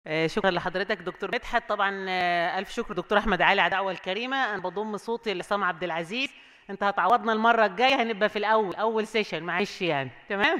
آه، شكرا لحضرتك دكتور مدحت طبعا آه، الف شكر دكتور احمد علي على الدعوه الكريمه انا بضم صوتي لعصام عبد العزيز انت هتعوضنا المره الجايه هنبقى في الاول اول سيشن معلش يعني تمام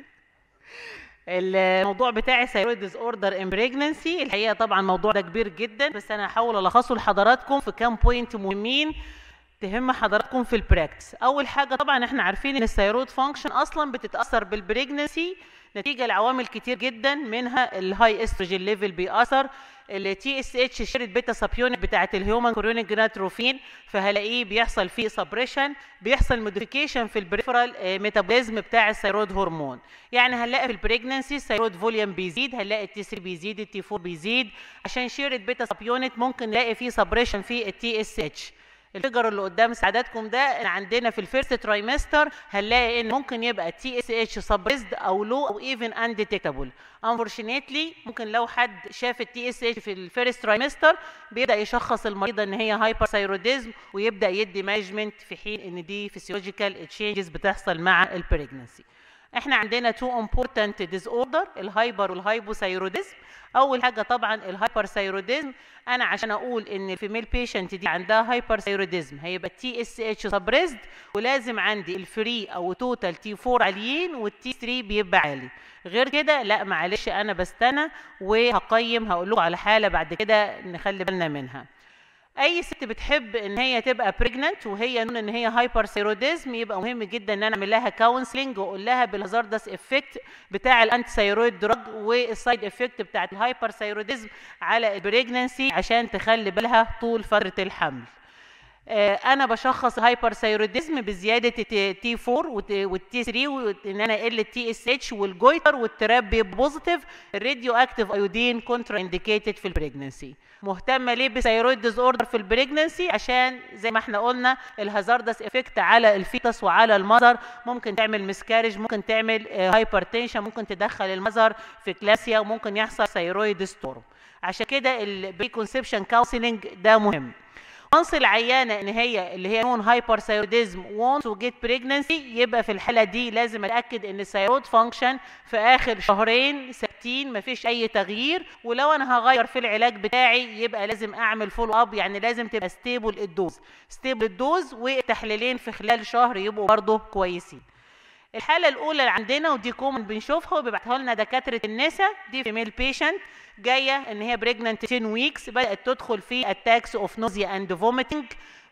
الموضوع بتاعي ثايرويد ديز اوردر ان بريجنسي الحقيقه طبعا الموضوع ده كبير جدا بس انا هحاول الخصه لحضراتكم في كام بوينت مهمين تهم حضراتكم في البراكتس اول حاجه طبعا احنا عارفين ان الثيرويد فانكشن اصلا بتتاثر بالبريجنسي نتيجه لعوامل كتير جدا منها الهاي استروجين ليفل بيأثر التي اس اتش شيرت بيتا سابيونت بتاعه الهيومن كورونيك جراتروفين فهلاقيه بيحصل فيه سبريشن بيحصل موديفيكيشن في البريفرال ميتابوليزم بتاع الثيرويد هرمون يعني هنلاقي في البريجننسي الثيرويد فوليوم بيزيد هنلاقي التي 3 بيزيد التي 4 بيزيد عشان شيرت بيتا سابيونت ممكن نلاقي فيه سبريشن في التي اس اتش الفيجر اللي قدام سعادتكم ده ان عندنا في الفيرست ترايمستر هنلاقي ان ممكن يبقى تي اس اتش سبريزد او لو او ايفن انديتكتابل انفورشنتلي ممكن لو حد شاف التي اس اتش في الفيرست ترايمستر بيبدا يشخص المريضه ان هي هايبر ثايروديزم ويبدا يدي مانجمنت في حين ان دي فيسيولوجيكال تشينجز بتحصل مع البريجنسي احنا عندنا تو امبورتنت ديز اوردر الهايبر والهايبوثايروديزم اول حاجه طبعا الهايبر ثايروديزم انا عشان اقول ان الفيميل بيشنت دي عندها هايبر ثايروديزم هيبقى التي اس اتش سبريزد ولازم عندي الفري او توتال تي 4 عاليين والتي 3 بيبقى عالي غير كده لا معلش انا بستنى وهقيم هقول لكم على حاله بعد كده نخلي بالنا منها اي ست بتحب ان هي تبقى بريجننت وهي نون ان هي هايبر ثيروديزم يبقى مهم جدا ان انا اعمل لها كونسلنج واقول لها بالهازاردس افكت بتاع الانتي ثيرويد دراج والسايد افكت بتاعت الهايبر ثيروديزم على البريجننسي عشان تخلي بالها طول فتره الحمل انا بشخص هايبر ثايروديزم بزياده تي 4 والتي 3 وان انا اقل التي اس اتش والجويتر والتراب بوزيتيف الراديو اكتيف ايودين كونترا انديكيتد في البريجنسي مهتمه ليه بثايرويد ديز اوردر في البريجنسي عشان زي ما احنا قلنا الهازاردس افكت على الفيتس وعلى المذر ممكن تعمل مسكارج ممكن تعمل هايبرتنشن ممكن تدخل المذر في كلاسيا وممكن يحصل ثايرويد ستورم عشان كده البري كونسبشن كونسلنج ده مهم وانس العيانه ان هي اللي هي نون هايبر ثايروديزم وانس وجيت بريجنسي يبقى في الحاله دي لازم اتاكد ان الثايرويد فانكشن في اخر شهرين ثابتين مفيش اي تغيير ولو انا هغير في العلاج بتاعي يبقى لازم اعمل فولو اب يعني لازم تبقى ستيبل الدوز ستيبل الدوز والتحليلين في خلال شهر يبقوا برضه كويسين الحالة الأولى اللي عندنا ودي كومن بنشوفها وبيبعتها لنا دكاترة النساء دي فيميل بيشنت جاية إن هي بريجننت 10 ويكس بدأت تدخل في اتاكس اوف نوزيا اند فوميتنج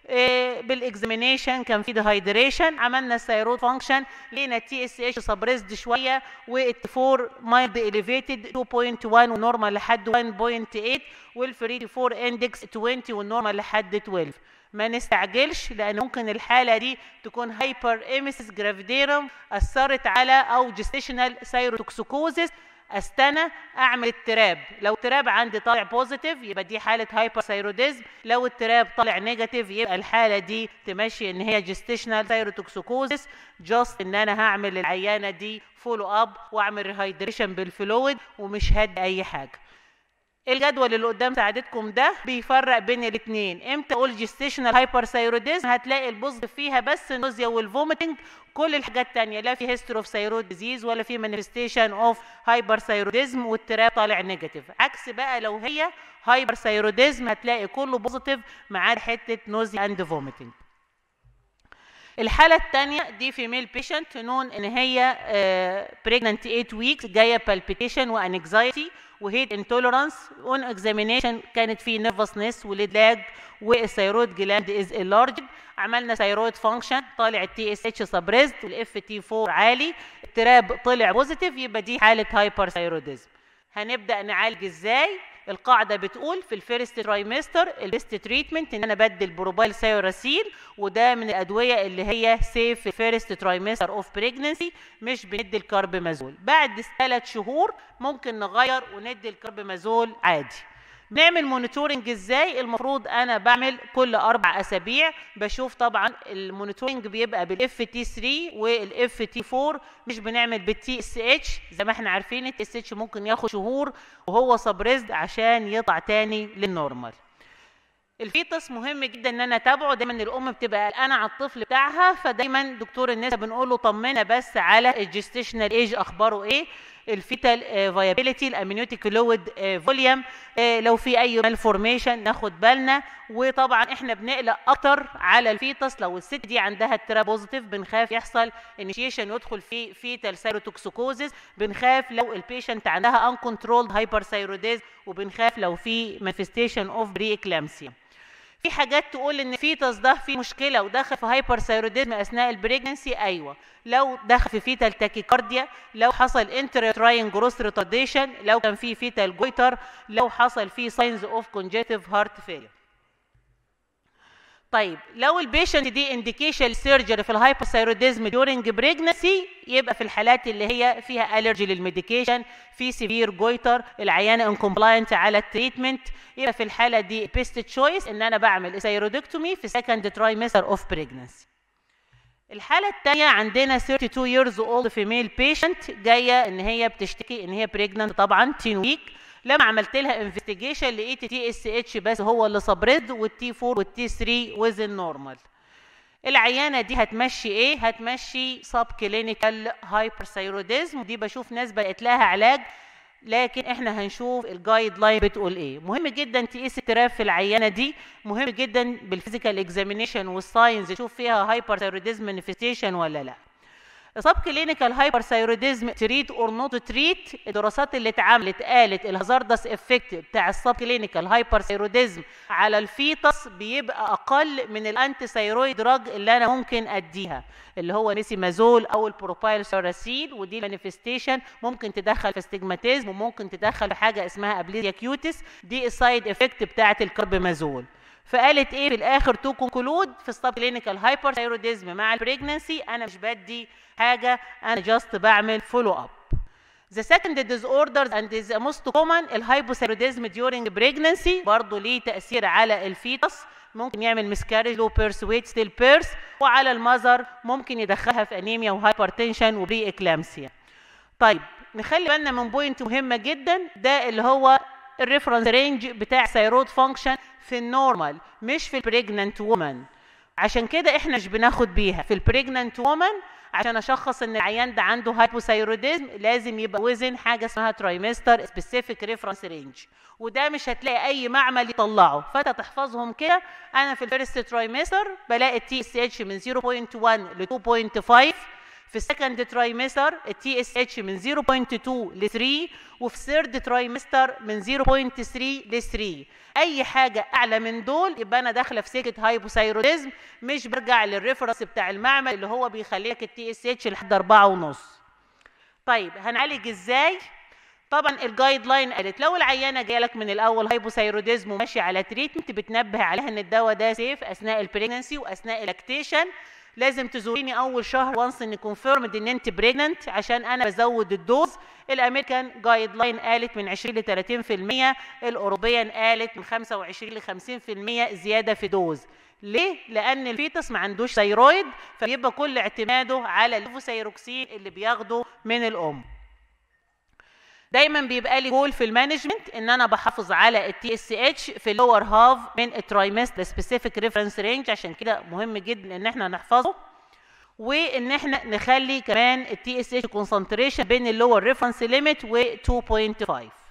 بالاكزامينيشن كان في ديهايدريشن عملنا الثيرويد فانكشن لقينا التي اس اتش سبريسد شويه والت 4 مايلد اليفيتد 2.1 ونورمال لحد 1.8 والفري 4 اندكس 20 والنورمال لحد 12 ما نستعجلش لان ممكن الحاله دي تكون هايبر ايميسيس جرافيديرم اثرت على او جستيشنال سايروتوكسيكوزيس استنى اعمل التراب لو التراب عندي طالع بوزيتيف يبقى دي حاله هايبر ثايروديزم لو التراب طالع نيجاتيف يبقى الحاله دي تمشي ان هي جستيشنال ثايروتوكسيكوزيس جاست ان انا هعمل العيانه دي فولو اب واعمل ريهايدريشن بالفلويد ومش هدي اي حاجه الجدول اللي قدام سعادتكم ده بيفرق بين الاثنين امتى اقول جستيشنال هايبر ثايروديزم هتلاقي البوزيتيف فيها بس النوزيا والفوميتنج كل الحاجات الثانيه لا في هيستوري اوف ثايرويد ديزيز ولا في مانيفستيشن اوف هايبر ثايروديزم والتراب طالع نيجاتيف عكس بقى لو هي هايبر ثايروديزم هتلاقي كله بوزيتيف ما عدا حته نوزيا اند فوميتنج الحالة الثانية دي فيميل بيشنت نون ان هي بريجننت 8 ويكس جاية بالبيتيشن وانكزايتي وهيد انتوليرانس اون اكزامينيشن كانت في نيرفسنس وليدلاج والثيرويد جلاند از enlarged عملنا ثيرويد فانكشن طالع التي اس اتش سبريزد والاف تي 4 عالي التراب طلع بوزيتيف يبقى دي حالة هايبر ثايروديزم هنبدا نعالج ازاي القاعده بتقول في الفيرست ترايمستر البيست تريتمنت ان انا بدي البروبايل سايوراسيل وده من الادويه اللي هي سيف في الفيرست ترايمستر اوف بريجنسي مش بندي الكاربمازول بعد ثلاث شهور ممكن نغير وندي الكاربمازول عادي بنعمل مونيتورنج ازاي المفروض انا بعمل كل اربع اسابيع بشوف طبعا المونيتورنج بيبقى بالاف تي 3 والاف تي 4 مش بنعمل بالتي اس اتش زي ما احنا عارفين التي اس اتش ممكن ياخد شهور وهو سبريزد عشان يطلع تاني للنورمال الفيتس مهم جدا ان انا اتابعه دايما الام بتبقى قلقانه على الطفل بتاعها فدايما دكتور النساء بنقول له طمنا بس على الجستيشنال ايج اخباره ايه الفيتال فايابيليتي الامنيوتيك فلويد فوليوم لو في اي مالفورميشن ناخد بالنا وطبعا احنا بنقلق اكتر على الفيتس لو الست دي عندها الترا بوزيتيف بنخاف يحصل انيشيشن يدخل في فيتال سيروتوكسيكوزيس بنخاف لو البيشنت عندها انكنترولد هايبرثايروديز وبنخاف لو في مانيفستيشن اوف بري اكلامسيا في حاجات تقول ان فيتس ده في مشكله ودخل في هايبر ثايروديزم اثناء البريجنسي ايوه لو دخل في فيتال تاكيكارديا لو حصل انتراتراين جروس ريتارديشن لو كان في فيتال جويتر لو حصل في ساينز اوف كونجيتيف هارت فيلير طيب لو البيشنت دي انديكيشن سيرجري في الهايبوثايروديزم دورنج بريجنسي يبقى في الحالات اللي هي فيها الرجي للميديكيشن في سيفير جويتر العيانه انكمبلاينت على التريتمنت يبقى في الحاله دي بيست تشويس ان انا بعمل ثايرودكتومي في سكند ترايمستر اوف بريجنسي الحالة الثانية عندنا 32 years old female patient جاية ان هي بتشتكي ان هي pregnant طبعا 10 week لما عملت لها انفستيجيشن لقيت تي اس اتش بس هو اللي سبريد والتي 4 والتي 3 وزن نورمال العيانه دي هتمشي ايه هتمشي سب كلينيكال هايبرثايروديزم دي بشوف ناس بقت لها علاج لكن احنا هنشوف الجايد لاين بتقول ايه مهم جدا تقيس التراب في العيانه دي مهم جدا بالفيزيكال اكزامينيشن والساينز تشوف فيها هايبرثايروديزم مانيفستيشن ولا لا سب كلينيكال هايبرثايروديزم تريت اور نوت تريت الدراسات اللي اتعملت قالت الهازاردس افكت بتاع السب كلينيكال هايبرثايروديزم على الفيتس بيبقى اقل من الانتي ثايرويد دراج اللي انا ممكن اديها اللي هو نيسيمازول او البروبايل سوراسيل ودي مانيفستيشن ممكن تدخل في استجماتيزم وممكن تدخل في حاجه اسمها ابليزيا كيوتس دي السايد افكت بتاعه الكربمازول فقالت ايه في الاخر تو كونكلود في السب كلينيكال هايبرثايروديزم مع البريجنسي انا مش بدي حاجه انا جاست بعمل فولو اب The second disorders and is the most common الهايبوثايروديزم during pregnancy برضه ليه تأثير على الفيتس ممكن يعمل مسكارج لو بيرس ويت ستيل بيرس وعلى المذر ممكن يدخلها في انيميا وهايبرتنشن وبري اكلامسيا طيب نخلي بالنا من بوينت مهمه جدا ده اللي هو الريفرنس رينج بتاع ثيرويد فانكشن في النورمال مش في البريجننت وومن عشان كده احنا مش بناخد بيها في البريجننت وومن عشان اشخص ان العيان ده عنده هايبوثايروديزم لازم يبقى وزن حاجه اسمها ترايمستر سبيسيفيك ريفرنس رينج وده مش هتلاقي اي معمل يطلعه فانت تحفظهم كده انا في الفيرست ترايمستر بلاقي التي اس اتش من 0.1 ل 2.5 في السكند ترايمستر التي اس اتش من 0.2 ل 3 وفي الثيرد ترايمستر من 0.3 ل 3 اي حاجه اعلى من دول يبقى انا داخله في سكه هايبوثايروديزم مش برجع للريفرنس بتاع المعمل اللي هو بيخلي لك التي اس اتش لحد 4 ونص طيب هنعالج ازاي طبعا الجايد لاين قالت لو العيانه جالك من الاول هايبوثايروديزم وماشي على تريتمنت بتنبه عليها ان الدواء ده سيف اثناء البريجنسي واثناء الاكتيشن لازم تزوريني اول شهر وانس ان كونفيرمد ان انت بريجننت عشان انا بزود الدوز الامريكان جايد لاين قالت من 20 ل 30% الاوروبيان قالت من 25 ل 50% زياده في دوز ليه؟ لأن الفيتس ما عندوش ثيرويد فبيبقى كل اعتماده على الليفوثيروكسين اللي بياخده من الأم. دايما بيبقى لي جول في المانجمنت ان انا بحافظ على التي اس اتش في اللور هاف من الترايمستر سبيسيفيك ريفرنس رينج عشان كده مهم جدا ان احنا نحفظه وان احنا نخلي كمان التي اس اتش كونسنتريشن بين اللور ريفرنس ليميت و 2.5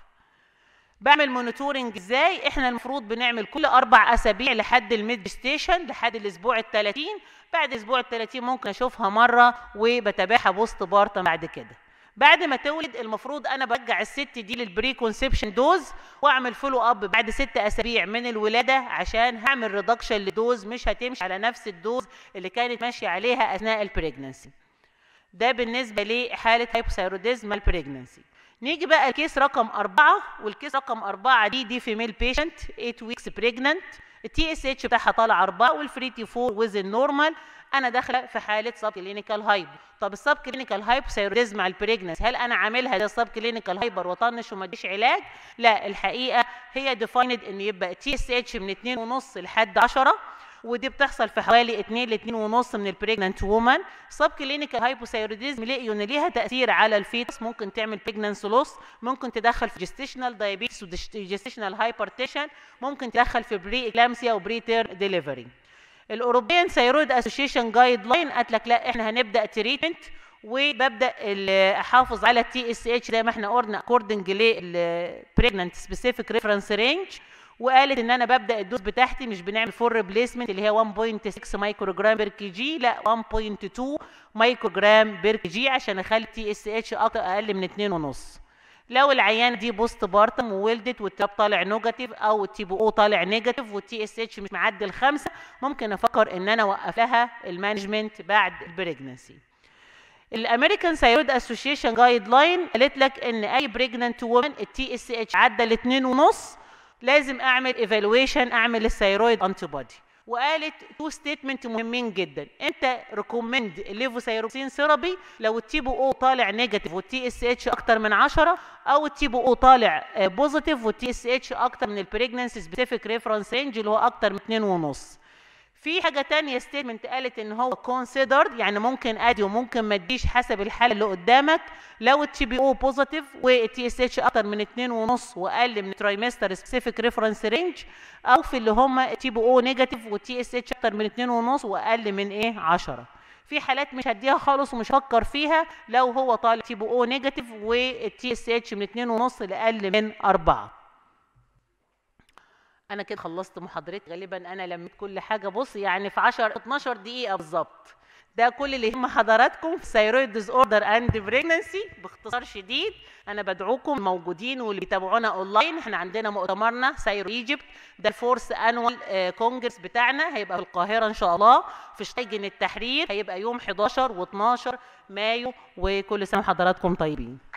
بعمل مونيتورنج ازاي احنا المفروض بنعمل كل اربع اسابيع لحد الميد ستيشن لحد الاسبوع ال 30 بعد الاسبوع ال 30 ممكن اشوفها مره وبتابعها بوست بارتم بعد كده بعد ما تولد المفروض انا برجع الست دي للبري كونسبشن دوز واعمل فولو اب بعد ست اسابيع من الولاده عشان هعمل ريدكشن لدوز مش هتمشي على نفس الدوز اللي كانت ماشيه عليها اثناء البريجننسي ده بالنسبه لحاله هايبوثايروديزم البريجننسي نيجي بقى الكيس رقم أربعة والكيس رقم أربعة دي دي فيميل بيشنت 8 ويكس بريجننت التي اس اتش بتاعها طالع 4 والفري تي 4 وزن نورمال انا داخله في حاله سب كلينيكال هايبر طب السب كلينيكال هايبوثايروديزم مع البريجنس هل انا عاملها ده سب كلينيكال هايبر وطنش وما اديش علاج لا الحقيقه هي ديفايند ان يبقى تي اس اتش من 2.5 لحد 10 ودي بتحصل في حوالي 2 ل 2 ونص من البريجننت وومن سب كلينيكال هايبوثايروديزم لقيوا ان ليها تاثير على الفيتس ممكن تعمل بريجننس لوس ممكن تدخل في جستيشنال دايابيتس وجستيشنال هايبرتيشن ممكن تدخل في بري اكلامسيا وبري تير ديليفري الاوروبيان ثايرويد اسوشيشن جايد لاين قالت لك لا احنا هنبدا تريتمنت وببدا ال- احافظ على التي اس اتش زي ما احنا قلنا اكوردنج للبريجننت سبيسيفيك ريفرنس رينج وقالت ان انا ببدا الدوز بتاعتي مش بنعمل فور ريبليسمنت اللي هي 1.6 مايكرو جرام بير كي جي لا 1.2 مايكرو جرام بير كي جي عشان اخلي التي اس اتش اقل من 2.5 لو العيان دي بوست بارتم وولدت والتاب طالع نيجاتيف او التي بي او طالع نيجاتيف والتي اس اتش مش معدي الخمسه ممكن افكر ان انا اوقف لها المانجمنت بعد البريجنسي الامريكان ثايرويد اسوشيشن جايد لاين قالت لك ان اي بريجننت وومن التي اس اتش عدى الاثنين ونص لازم اعمل ايفالويشن اعمل الثايرويد انتي بودي وقالت تو ستيتمنت مهمين جدا انت ريكومند الليفوثايروكسين ثيرابي لو التي بي او طالع نيجاتيف والتي اس اتش اكتر من 10 او التي بي او طالع بوزيتيف والتي اس اتش اكتر من البريجننسي سبيسيفيك ريفرنس رينج اللي هو اكتر من 2.5 في حاجه تانية ستيتمنت قالت ان هو كونسيدرد يعني ممكن ادي وممكن ما اديش حسب الحاله اللي قدامك لو التي بي او بوزيتيف والتي اس اتش اكتر من 2.5 واقل من ترايمستر سبيسيفيك ريفرنس رينج او في اللي هم التي بي او نيجاتيف والتي اس اتش اكتر من 2.5 واقل من ايه 10 في حالات مش هديها خالص ومش هفكر فيها لو هو طالع تي بي او نيجاتيف والتي اس اتش من 2.5 لاقل من 4 انا كده خلصت محاضرتي غالبا انا لميت كل حاجه بص يعني في 10 12 دقيقه بالظبط ده كل اللي يهم حضراتكم في ثايرويد ديز اوردر اند بريجنسي باختصار شديد انا بدعوكم موجودين واللي بيتابعونا اونلاين احنا عندنا مؤتمرنا ثايرو ايجيبت ده الفورس انوال كونجرس بتاعنا هيبقى في القاهره ان شاء الله في شيجن التحرير هيبقى يوم 11 و12 مايو وكل سنه وحضراتكم طيبين